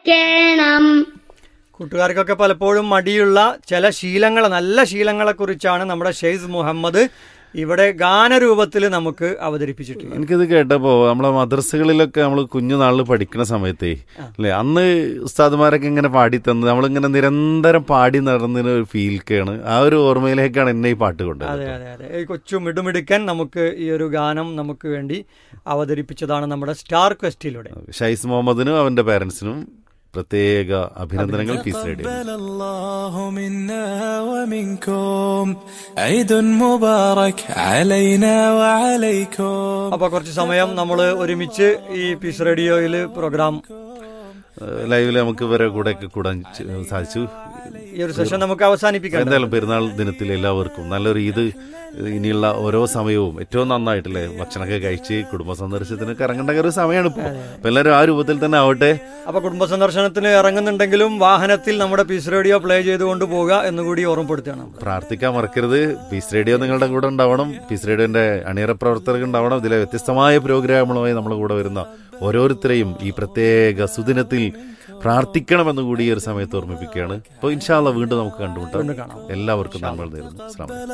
വെക്കണം കൂട്ടുകാർക്കൊക്കെ പലപ്പോഴും മടിയുള്ള ചില ശീലങ്ങൾ നല്ല ശീലങ്ങളെക്കുറിച്ചാണ് നമ്മുടെ ഷെയ്ഖ് മുഹമ്മദ് ഇവിടെ ഗാനരൂപത്തിൽ നമുക്ക് അവതരിപ്പിച്ചിട്ടുള്ളത് എനിക്കിത് കേട്ടപ്പോ നമ്മളെ മദ്രസകളിലൊക്കെ നമ്മൾ കുഞ്ഞുനാളിൽ പഠിക്കുന്ന സമയത്തേ അല്ലെ അന്ന് ഉസ്താദുമാരൊക്കെ ഇങ്ങനെ പാടി തന്ന് നമ്മളിങ്ങനെ നിരന്തരം പാടി നടന്നതിന് ഒരു ഫീൽക്കാണ് ആ ഒരു ഓർമ്മയിലേക്കാണ് എന്നെ ഈ പാട്ട് അതെ കൊണ്ടുവരുന്നത് അതെ അതെ ഈ കൊച്ചു മിടുമിടുക്കൻ നമുക്ക് ഈ ഒരു ഗാനം നമുക്ക് വേണ്ടി അവതരിപ്പിച്ചതാണ് നമ്മുടെ സ്റ്റാർ ക്വസ്റ്റിലൂടെ ഷൈസ് മുഹമ്മദിനും അവന്റെ പേരൻസിനും പ്രത്യേക അഭിനന്ദനങ്ങൾ പീസ് റേഡിയോ تقبل الله منا ومنكم عيد مبارك علينا وعليكم അപ്പൊ കുറച്ച് സമയം നമ്മൾ ഒരുമിച്ച് ഈ പീസ് റേഡിയോയിൽ പ്രോഗ്രാം ലൈവില് നമുക്ക് ഇവരെ കൂടെ ഒക്കെ കൂടാൻ ചെ- സാധിച്ചു ഈ ഒരു സെഷൻ നമുക്ക് അവസാനിപ്പിക്കാം എന്തായാലും പെരുന്നാൾ ദിനത്തിൽ എല്ലാവർക്കും നല്ലൊരു ഈദ് ഇനിയുള്ള ഓരോ സമയവും ഏറ്റവും നന്നായിട്ടല്ലേ ഭക്ഷണമൊക്കെ കഴിച്ച് കുടുംബ സന്ദർശനത്തിനൊക്കെ ഇറങ്ങേണ്ട ഒരു സമയമാണ് ഇപ്പോൾ അപ്പൊ എല്ലാവരും ആ രൂപത്തിൽ തന്നെ ആവട്ടെ അപ്പൊ കുടുംബ സന്ദർശനത്തിന് ഇറങ്ങുന്നുണ്ടെങ്കിലും വാഹനത്തിൽ നമ്മുടെ പീസ് റേഡിയോ പ്ലേ ചെയ്തുകൊണ്ട് പോകുക എന്നുകൂടി ഓർമ്മപ്പെടുത്തുകയാണ് പ്രാർത്ഥിക്കാൻ മറക്കരുത് പീസ് റേഡിയോ നിങ്ങളുടെ കൂടെ ഉണ്ടാവണം പീസ് റേഡിയോന്റെ അണിയറ പ്രവർത്തകർ ഉണ്ടാവണം ഇതിലെ വ്യത്യസ്തമായ പ്രോഗ്രാമുകളുമായി നമ്മുടെ കൂടെ വരുന്ന ഓരോരുത്തരെയും ഈ പ്രത്യേക സുദിനത്തിൽ പ്രാർത്ഥിക്കണമെന്ന് കൂടി ഈ ഒരു സമയത്ത് ഓർമ്മിപ്പിക്കുകയാണ് അപ്പോൾ ഇൻഷാല്ല വീണ്ടും നമുക്ക് കണ്ടുമുട്ടാം വീണ്ടും കാണാം എല്ലാവർക്കും നമ്മൾ നേരുന്നു അസ്സലാമു അലൈക്കും